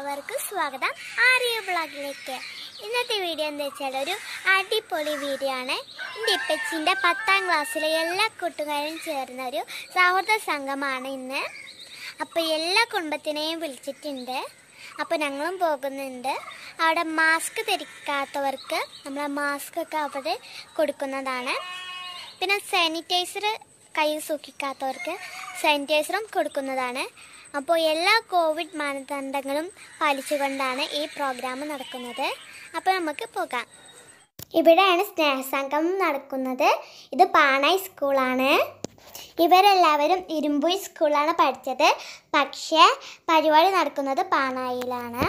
എല്ലാവർക്കും സ്വാഗതം ആര്യ ബ്ലോഗിലേക്ക് ഇന്നത്തെ വീഡിയോ എന്താ വെച്ചാൽ ഒരു അടിപൊളി വീഡിയോ ആണ് എൻ്റെ ഇപ്പച്ചിൻ്റെ പത്താം ക്ലാസ്സിലെ എല്ലാ കൂട്ടുകാരും ചേർന്ന ഒരു സൗഹൃദ സംഘമാണ് ഇന്ന് അപ്പോൾ എല്ലാ കുടുംബത്തിനെയും വിളിച്ചിട്ടുണ്ട് അപ്പോൾ ഞങ്ങളും പോകുന്നുണ്ട് അവിടെ മാസ്ക് ധരിക്കാത്തവർക്ക് നമ്മൾ മാസ്ക് ഒക്കെ അവിടെ കൊടുക്കുന്നതാണ് പിന്നെ സാനിറ്റൈസർ കയ്യിൽ സൂക്ഷിക്കാത്തവർക്ക് സാനിറ്റൈസറും കൊടുക്കുന്നതാണ് അപ്പോൾ എല്ലാ കോവിഡ് മാനദണ്ഡങ്ങളും പാലിച്ചുകൊണ്ടാണ് ഈ പ്രോഗ്രാം നടക്കുന്നത് അപ്പോൾ നമുക്ക് പോകാം ഇവിടെയാണ് സ്നേഹസംഗമം നടക്കുന്നത് ഇത് പാണായി സ്കൂളാണ് ഇവരെല്ലാവരും ഇരുമ്പുയി സ്കൂളിലാണ് പഠിച്ചത് പക്ഷേ പരിപാടി നടക്കുന്നത് പാണായിലാണ്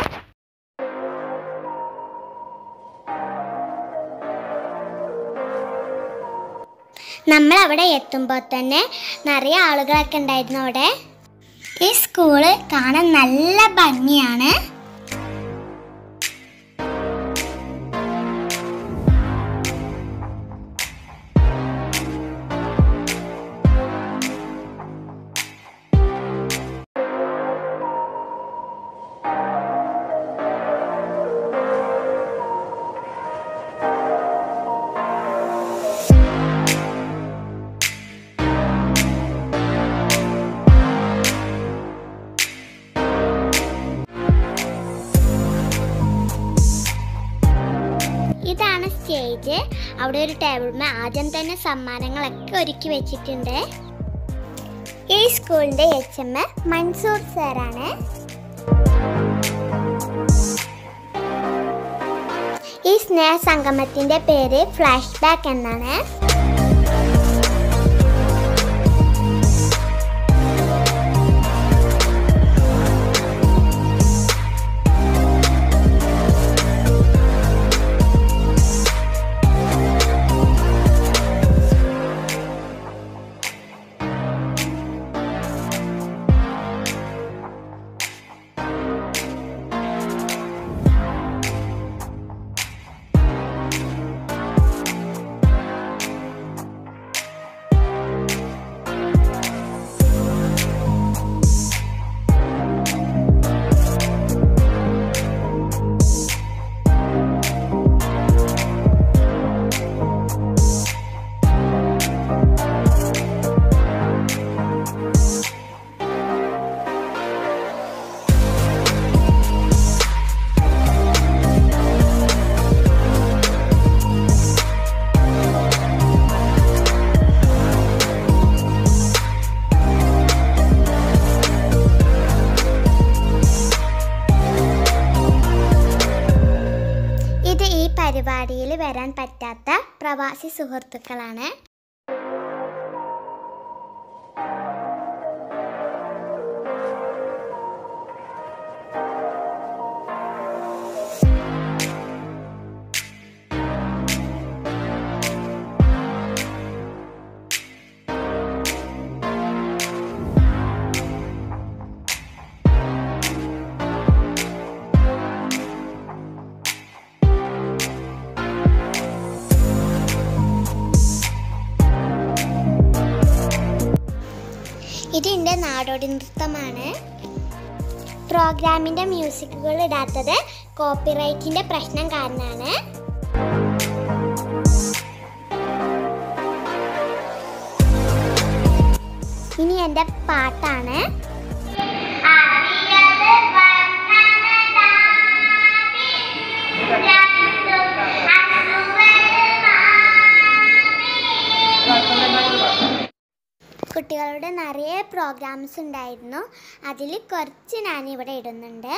നമ്മൾ അവിടെ എത്തുമ്പോൾ തന്നെ നിറയെ ആളുകളൊക്കെ ഉണ്ടായിരുന്നു അവിടെ ഈ സ്കൂള് കാണാൻ നല്ല ഭംഗിയാണ് ഇതാണ് സ്റ്റേജ് അവിടെ ഒരു ടേബിളിൽ ആദ്യം തന്നെ സമ്മാനങ്ങളൊക്കെ ഒരുക്കി വെച്ചിട്ടുണ്ട് ഈ സ്കൂളിന്റെ എച്ച് എം മൻസൂർ സാറാണ് ഈ സ്നേഹ സംഗമത്തിന്റെ പേര് ഫ്ലാഷ് ബാക്ക് എന്നാണ് ഇത് ഈ പരിപാടിയിൽ വരാൻ പറ്റാത്ത പ്രവാസി സുഹൃത്തുക്കളാണ് ഇത് എൻ്റെ നാടോടി നൃത്തമാണ് പ്രോഗ്രാമിൻ്റെ മ്യൂസിക്കുകൾ ഇടാത്തത് കോപ്പിറൈറ്റിൻ്റെ പ്രശ്നം കാരണമാണ് ഇനി എൻ്റെ പാട്ടാണ് കുട്ടികളുടെ നിറയെ പ്രോഗ്രാംസ് ഉണ്ടായിരുന്നു അതിൽ കുറച്ച് ഞാനിവിടെ ഇടുന്നുണ്ട്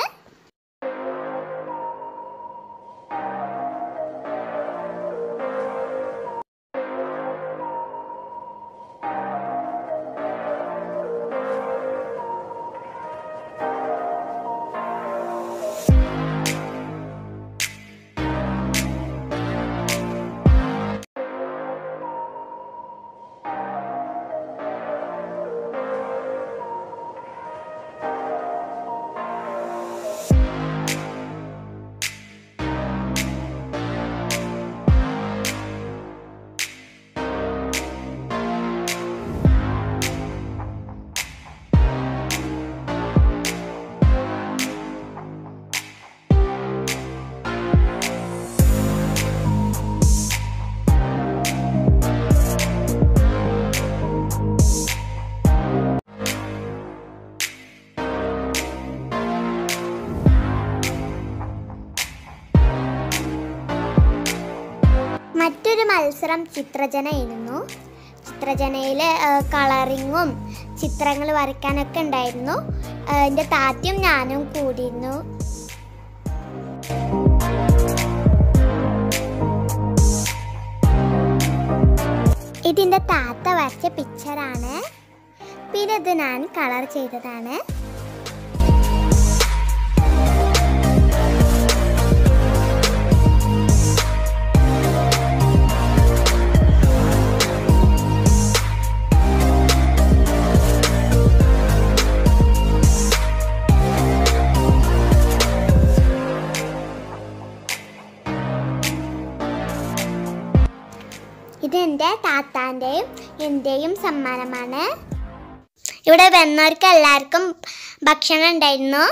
ഒരു മത്സരം ചിത്രജനയായിരുന്നു ചിത്രജനയിൽ കളറിങ്ങും ചിത്രങ്ങൾ വരയ്ക്കാനൊക്കെ ഉണ്ടായിരുന്നു ആ, എൻ്റെ താത്തയും ഞാനും കൂടിയിരുന്നു ഇതിൻ്റെ താത്ത വരച്ച പിക്ചറാണ് പിന്നെ ഇത് ഞാൻ കളർ ചെയ്തതാണ് ഇത് എൻ്റെ താത്താൻ്റെയും എൻ്റെയും സമ്മാനമാണ് ഇവിടെ വന്നവർക്ക് എല്ലാവർക്കും ഭക്ഷണം ഉണ്ടായിരുന്നു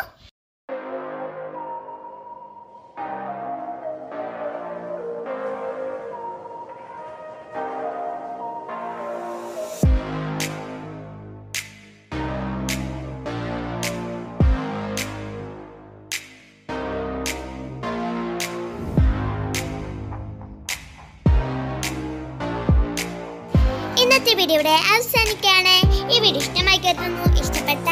ഇന്നത്തെ വീഡിയോ ഇവിടെ അവസാനിക്കുകയാണ് ഈ വീഡിയോ ഇഷ്ടമായി കരുതുന്നു ഇഷ്ടപ്പെട്ട